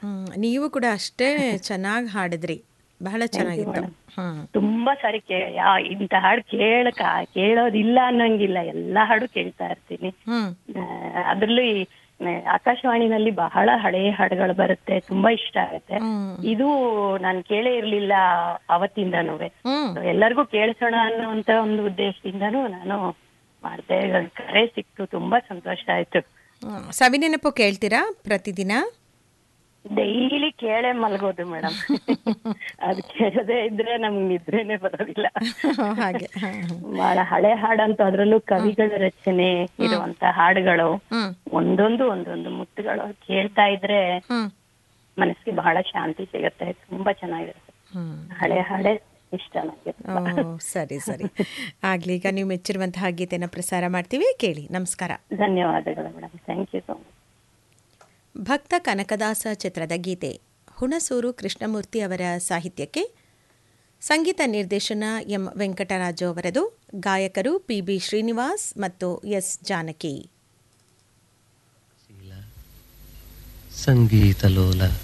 ಹ್ಮ್ ನೀವು ಕೂಡ ಅಷ್ಟೇ ಚೆನ್ನಾಗಿ ಹಾಡಿದ್ರಿ ಬಹಳ ಚೆನ್ನಾಗಿತ್ತು ಹ್ಮ್ ತುಂಬಾ ಸಾರಿ ಕೇ ಯಾ ಇಂಥ ಹಾಡು ಕೇಳಕ ಕೇಳೋದಿಲ್ಲ ಅನ್ನಂಗಿಲ್ಲ ಎಲ್ಲಾ ಹಾಡು ಕೇಳ್ತಾ ಇರ್ತೀನಿ ಹ್ಮ್ ಆ, ಅದ್ರಲ್ಲೂ ಈ ಆ, ಆಕಾಶವಾಣಿನಲ್ಲಿ ಬಹಳ ಹಳೆಯ ಹಾಡುಗಳು ಬರುತ್ತೆ ತುಂಬಾ ಇಷ್ಟ ಆಗುತ್ತೆ ಹ್ಮ್ ಇದು ನಾನು ಕೇಳೇ ಇರ್ಲಿಲ್ಲ ಅವತ್ತಿಂದನೂ ಹ್ಮ್ ಎಲ್ಲರಿಗೂ ಕೇಳಿಸೋಣ ಅನ್ನುವಂತ ಒಂದು ಉದ್ದೇಶದಿಂದನೂ ನಾನು ಮಾಡ್ದೆ ಇವಾಗ ಕರೆ ಸಿಕ್ತು ತುಂಬಾ ಸಂತೋಷ ಆಯ್ತು ಹ್ಮ್. ಸವಿನೆನಪು ಕೇಳ್ತೀರಾ ಪ್ರತಿದಿನ ಡೈಲಿ ಕೇಳೇ ಮಲ್ಗೋದು ಮೇಡಮ್ ಅದು ಕೇಳದೆ ಇದ್ರೆ ನಮ್ಗೆ ನಿದ್ರೆನೆ ಬರೋದಿಲ್ಲ ಹಾಗೆ ಹ, ಹ. ಬಹಳ ಹಳೆ ಹಾಡಂತೂ ಅದ್ರಲ್ಲೂ ಕವಿಗಳ ರಚನೆ ಇರುವಂತ ಹಾಡುಗಳು ಹ್ಮ್ ಒಂದೊಂದು ಒಂದೊಂದು ಮುತ್ತುಗಳು ಕೇಳ್ತಾ ಇದ್ರೆ ಹ್ಮ್ ಮನಸ್ಸಿಗೆ ಬಹಳ ಶಾಂತಿ ಸಿಗುತ್ತೆ ತುಂಬಾ ಚೆನ್ನಾಗಿರುತ್ತೆ ಹ್ಮ್ ಹಳೆ ಹಾಡೆ ಇಷ್ಟ ನನಗೆ ಓ ಸರಿ ಸರಿ ಆಗ್ಲಿ ಈಗ ನೀವು ಮೆಚ್ಚಿರುವಂತಹ ಗೀತೆನ ಪ್ರಸಾರ ಮಾಡ್ತೀವಿ ಕೇಳಿ ನಮಸ್ಕಾರ ಧನ್ಯವಾದಗಳು madam thank you so much Bhakta Kanakadasa ಚಿತ್ರದ ಗೀತೆ ಹುಣಸೂರು ಕೃಷ್ಣಮೂರ್ತಿ ಅವರ ಸಾಹಿತ್ಯಕ್ಕೆ ಸಂಗೀತ ನಿರ್ದೇಶನ ಎಂ ವೆಂಕಟರಾಜು ಅವರದು ಗಾಯಕರು ಪಿ ಬಿ ಶ್ರೀನಿವಾಸ್ ಮತ್ತು ಎಸ್ ಜಾನಕಿ ಸಂಗೀತ ಲೋಲ